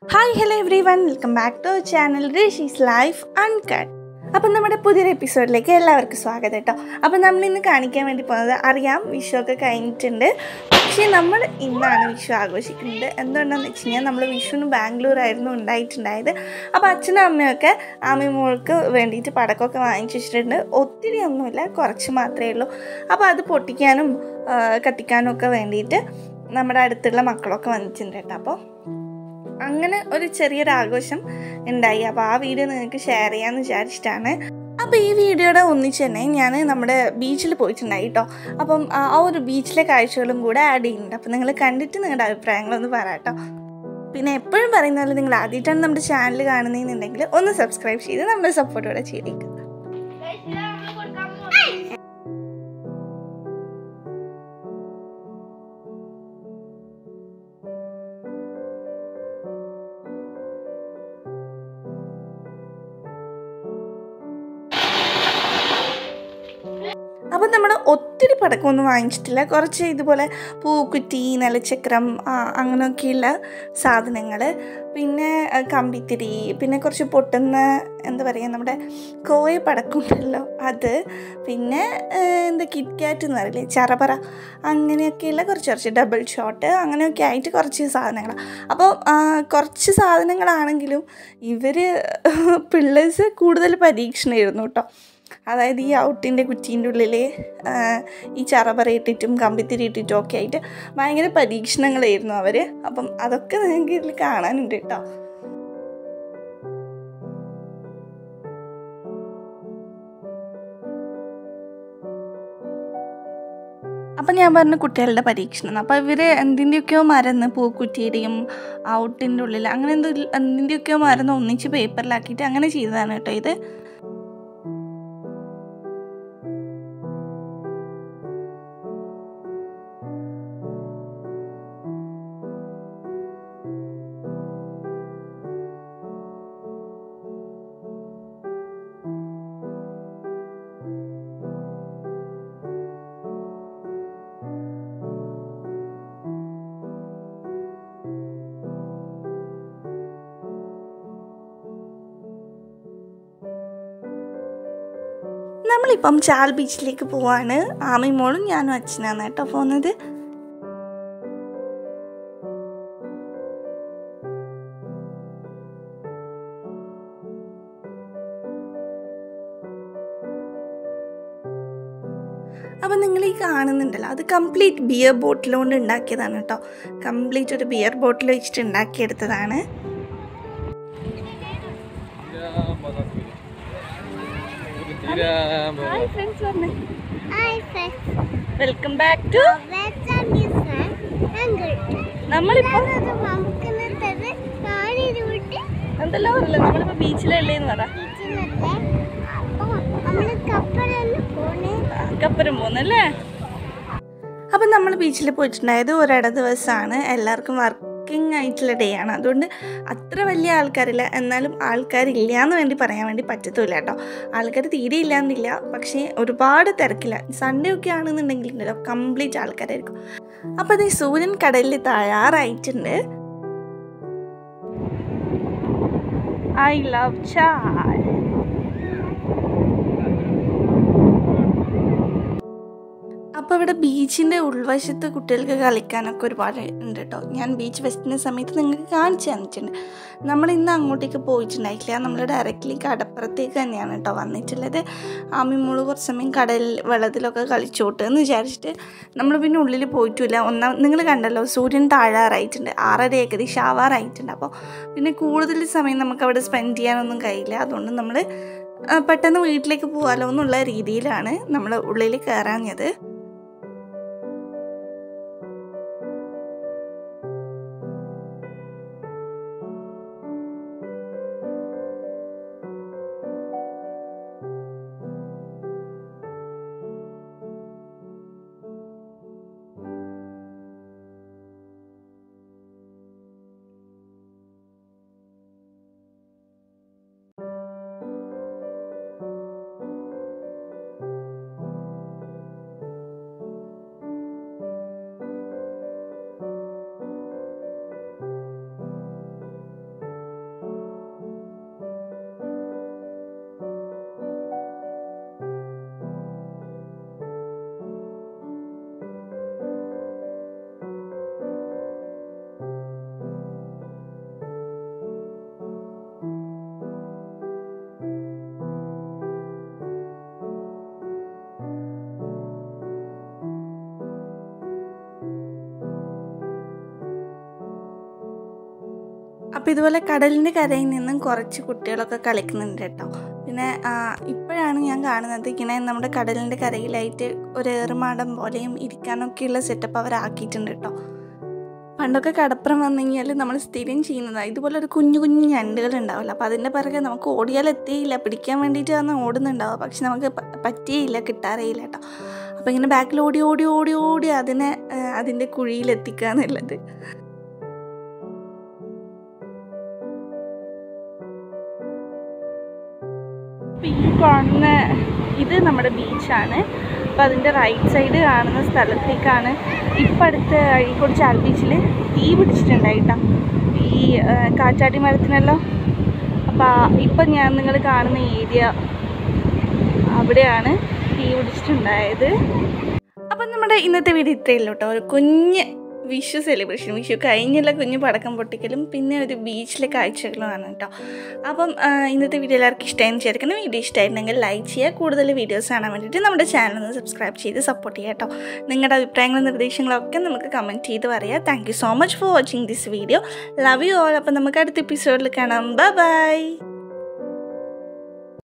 Hi hello every one welcome back to channel Rishi's life uncut അപ്പം നമ്മുടെ പുതിയൊരു എപ്പിസോഡിലേക്ക് എല്ലാവർക്കും സ്വാഗതം കേട്ടോ അപ്പം നമ്മൾ ഇന്ന് കാണിക്കാൻ വേണ്ടി പോകുന്നത് അറിയാം വിഷു ഒക്കെ കഴിഞ്ഞിട്ടുണ്ട് പക്ഷേ നമ്മൾ ഇന്നാണ് വിഷു ആഘോഷിക്കുന്നത് എന്തുകൊണ്ടാണെന്ന് വെച്ച് കഴിഞ്ഞാൽ നമ്മൾ വിഷുവിന് ബാംഗ്ലൂരായിരുന്നു ഉണ്ടായിട്ടുണ്ടായത് അപ്പോൾ അച്ഛനും അമ്മയൊക്കെ ആമി മോൾക്ക് വേണ്ടിയിട്ട് പടക്കമൊക്കെ വാങ്ങിച്ചു വെച്ചിട്ടുണ്ട് ഒത്തിരി ഒന്നുമില്ല കുറച്ച് മാത്രമേ ഉള്ളൂ അപ്പോൾ അത് പൊട്ടിക്കാനും ആ, കത്തിക്കാനും ഒക്കെ വേണ്ടിയിട്ട് നമ്മുടെ അടുത്തുള്ള മക്കളൊക്കെ വന്നിട്ടുണ്ട് കേട്ടോ അപ്പോൾ അങ്ങനെ ഒരു ചെറിയൊരു ആഘോഷം ഉണ്ടായി അപ്പോൾ ആ വീഡിയോ നിങ്ങൾക്ക് ഷെയർ ചെയ്യാമെന്ന് വിചാരിച്ചിട്ടാണ് അപ്പോൾ ഈ വീഡിയോയുടെ ഒന്നിച്ച് തന്നെ ഞാൻ നമ്മുടെ ബീച്ചിൽ പോയിട്ടുണ്ടായി കേട്ടോ അപ്പം ആ ആ ഒരു ബീച്ചിലെ കാഴ്ചകളും കൂടെ ആഡ് ചെയ്യുന്നുണ്ട് അപ്പോൾ നിങ്ങൾ കണ്ടിട്ട് നിങ്ങളുടെ അഭിപ്രായങ്ങളൊന്ന് പറയാട്ടോ പിന്നെ എപ്പോഴും പറയുന്ന പോലെ നിങ്ങൾ ആദ്യമായിട്ടാണ് നമ്മുടെ ചാനൽ കാണുന്നതെന്നുണ്ടെങ്കിൽ ഒന്ന് സബ്സ്ക്രൈബ് ചെയ്ത് നമ്മുടെ സപ്പോർട്ടോടെ ചെയ്തേക്കുക അപ്പം നമ്മൾ ഒത്തിരി പടക്കമൊന്നും വാങ്ങിച്ചിട്ടില്ല കുറച്ച് ഇതുപോലെ പൂക്കുറ്റി നിലച്ചക്രം ആ, അങ്ങനെയൊക്കെയുള്ള സാധനങ്ങൾ പിന്നെ ആ, കമ്പിത്തിരി പിന്നെ കുറച്ച് പൊട്ടുന്ന എന്താ പറയുക നമ്മുടെ കോയ പടക്കമുണ്ടല്ലോ അത് പിന്നെ ആ, എന്താ കിറ്റ്കാറ്റ് എന്ന് പറയില്ലേ ചറപറ അങ്ങനെയൊക്കെയുള്ള കുറച്ച് കുറച്ച് ഡബിൾ ഷോട്ട് അങ്ങനെയൊക്കെ ആയിട്ട് കുറച്ച് സാധനങ്ങൾ അപ്പോൾ ആ, കുറച്ച് സാധനങ്ങളാണെങ്കിലും ഇവർ പിള്ളേഴ്സ് കൂടുതൽ പരീക്ഷണമായിരുന്നു കേട്ടോ അതായത് ഈ ഔട്ടിൻ്റെ കുറ്റീൻ്റെ ഉള്ളിൽ ഈ ചറപറ ഇട്ടിട്ടും കമ്പിത്തിരി ഇട്ടിട്ടും ഒക്കെ ആയിട്ട് ഭയങ്കര പരീക്ഷണങ്ങളായിരുന്നു അവർ അപ്പം അതൊക്കെ നിങ്ങൾക്ക് ഇതിൽ കാണാനുണ്ട് കേട്ടോ അപ്പം ഞാൻ പറഞ്ഞ കുട്ടികളുടെ പരീക്ഷണം അപ്പോൾ ഇവർ എന്തിൻ്റെയൊക്കെയോ മരുന്ന് പൂക്കുറ്റിയുടെയും ഔട്ടിൻ്റെ ഉള്ളിൽ അങ്ങനെ എന്തോ എന്തിൻ്റെയൊക്കെയോ മരുന്ന് ഒന്നിച്ച് പേപ്പറിലാക്കിയിട്ട് അങ്ങനെ ചെയ്തതാണ് കേട്ടോ ഇത് നമ്മളിപ്പം ചാൽ ബീച്ചിലേക്ക് പോവാണ് ആമിമോളും ഞാനും അച്ഛനാണ് കേട്ടോ പോകുന്നത് അപ്പം നിങ്ങൾ ഈ കാണുന്നുണ്ടല്ലോ അത് കംപ്ലീറ്റ് ബിയർ ബോട്ടിൽ കൊണ്ട് ഉണ്ടാക്കിയതാണ് കേട്ടോ കംപ്ലീറ്റ് ഒരു ബിയർ ബോട്ടിൽ വെച്ചിട്ട് ഉണ്ടാക്കിയെടുത്തതാണ് ഹായ് ഫ്രണ്ട്സ് പറഞ്ഞേ Hi friends, welcome back to welcome you sir. ഞങ്ങൾ നമ്മളിപ്പോൾ നമുക്കുന്നത് നാടിരുവിട്ട് എന്തെല്ലാം പറയല്ലേ നമ്മളിപ്പോൾ ബീച്ചിലല്ലേ എന്ന് പറ കിച്ചണല്ലേ അപ്പോൾ നമ്മൾ കപ്പലൊന്ന് പോണേ കപ്പരം പോകുന്നല്ലേ അപ്പം നമ്മൾ ബീച്ചിൽ പോയിട്ടുണ്ടായത് ഒരിട ദിവസമാണ് എല്ലാവർക്കും വർക്കിംഗ് ആയിട്ടുള്ള ഡേ ആണ് അതുകൊണ്ട് അത്ര വലിയ ആൾക്കാരില്ല എന്നാലും ആൾക്കാരില്ല എന്ന് വേണ്ടി പറയാൻ വേണ്ടി പറ്റത്തില്ല കേട്ടോ ആൾക്കാർ തീരെ ഇല്ലാന്നില്ല പക്ഷേ ഒരുപാട് തിരക്കില്ല സൺഡേ ഒക്കെ ആണെന്നുണ്ടെങ്കിൽ ഉണ്ടല്ലോ കംപ്ലീറ്റ് ആൾക്കാരായിരിക്കും അപ്പോൾ അത് സൂര്യൻ കടലിൽ തയ്യാറായിട്ടുണ്ട് ഐ ലവ് ചാൽ അപ്പോൾ ഇവിടെ ബീച്ചിൻ്റെ ഉൾവശത്ത് കുട്ടികൾക്ക് കളിക്കാനൊക്കെ ഒരുപാട് ഉണ്ട് കേട്ടോ ഞാൻ ബീച്ച് ഫെസ്റ്റിൻ്റെ സമയത്ത് നിങ്ങൾക്ക് കാണിച്ചു തന്നിട്ടുണ്ട് നമ്മൾ ഇന്ന് അങ്ങോട്ടേക്ക് പോയിട്ടുണ്ടായിട്ടില്ല നമ്മൾ ഡയറക്റ്റ്ലി കടപ്പുറത്തേക്ക് തന്നെയാണ് കേട്ടോ വന്നിട്ടുള്ളത് ആമിമോള് കുറച്ച് സമയം കടൽ വെള്ളത്തിലൊക്കെ കളിച്ചോട്ട് എന്ന് വിചാരിച്ചിട്ട് നമ്മൾ പിന്നെ ഉള്ളിൽ പോയിട്ടില്ല ഒന്നാം നിങ്ങൾ കണ്ടല്ലോ സൂര്യൻ താഴാറായിട്ടുണ്ട് ആറര ഏകദേശം ആവാറായിട്ടുണ്ട് അപ്പോൾ പിന്നെ കൂടുതൽ സമയം നമുക്ക് അവിടെ സ്പെൻഡ് ചെയ്യാനൊന്നും കഴിയില്ല അതുകൊണ്ട് നമ്മൾ പെട്ടെന്ന് വീട്ടിലേക്ക് പോകാമല്ലോ എന്നുള്ള രീതിയിലാണ് നമ്മൾ ഉള്ളിൽ കയറാഞ്ഞത് അപ്പോൾ ഇതുപോലെ കടലിൻ്റെ കരയിൽ നിന്നും കുറച്ച് കുട്ടികളൊക്കെ കളിക്കുന്നുണ്ട് കേട്ടോ പിന്നെ ആ, ഇപ്പോഴാണ് ഞാൻ കാണുന്നത് ഇങ്ങനെ നമ്മുടെ കടലിൻ്റെ കരയിലായിട്ട് ഒരു ഏറുമാടം പോലെയും ഇരിക്കാനൊക്കെയുള്ള സെറ്റപ്പ് അവരാക്കിയിട്ടുണ്ട് കേട്ടോ പണ്ടൊക്കെ കടപ്പുറം വന്നു കഴിഞ്ഞാൽ നമ്മൾ സ്ഥിരം ചെയ്യുന്നതാണ് ഇതുപോലെ ഒരു കുഞ്ഞു കുഞ്ഞു ഞണ്ടുകൾ ഉണ്ടാവില്ല അപ്പോൾ അതിൻ്റെ പിറകെ നമുക്ക് ഓടിയാൽ എത്തിയില്ല പിടിക്കാൻ വേണ്ടിയിട്ടാണ് ഓടുന്നുണ്ടാവുക പക്ഷെ നമുക്ക് പ- പറ്റിയില്ല കിട്ടാറേയില്ല കേട്ടോ അപ്പോൾ ഇങ്ങനെ ബാക്കിൽ ഓടി ഓടി ഓടി ഓടി അതിനെ ആ, അതിൻ്റെ കുഴിയിൽ എത്തിക്കുക എന്നുള്ളത് ഇപ്പം ഈ കാണുന്ന ഇത് നമ്മുടെ ബീച്ചാണ് അപ്പോൾ അതിൻ്റെ റൈറ്റ് സൈഡ് കാണുന്ന സ്ഥലത്തേക്കാണ് ഇപ്പം അടുത്ത് അഴീക്കോട് ചാൽ ബീച്ചിൽ തീ പിടിച്ചിട്ടുണ്ടായിട്ടാ ഈ ആ, കാറ്റാടി മരത്തിനെല്ലാം അപ്പോൾ ഇപ്പം ഞാൻ നിങ്ങൾ കാണുന്ന ഏരിയ അവിടെയാണ് തീ പിടിച്ചിട്ടുണ്ടായത് അപ്പം നമ്മുടെ ഇന്നത്തെ വീഡിയോ ഇത്രയേ ഉള്ളൂ കേട്ടോ ഒരു കുഞ്ഞ് വിഷു സെലിബ്രേഷൻ വിഷു കഴിഞ്ഞുള്ള കുഞ്ഞു പടക്കം പൊട്ടിക്കലും പിന്നെ ഒരു ബീച്ചിലെ കാഴ്ചകളുമാണ് കേട്ടോ അപ്പം ആ, ഇന്നത്തെ വീഡിയോ എല്ലാവർക്കും ഇഷ്ടമായി ചേർക്കണം വീഡിയോ ഇഷ്ടമായിട്ടുണ്ടെങ്കിൽ ലൈക്ക് ചെയ്യുക കൂടുതൽ വീഡിയോസ് കാണാൻ വേണ്ടിയിട്ട് നമ്മുടെ ചാനൽ ഒന്ന് സബ്സ്ക്രൈബ് ചെയ്ത് സപ്പോർട്ട് ചെയ്യുക കേട്ടോ നിങ്ങളുടെ അഭിപ്രായങ്ങളും നിർദ്ദേശങ്ങളും ഒക്കെ നമുക്ക് കമൻറ്റ് ചെയ്ത് പറയാം thank you so much for watching this video love you all അപ്പം നമുക്ക് അടുത്ത എപ്പിസോഡിൽ കാണാം ബൈ ബൈ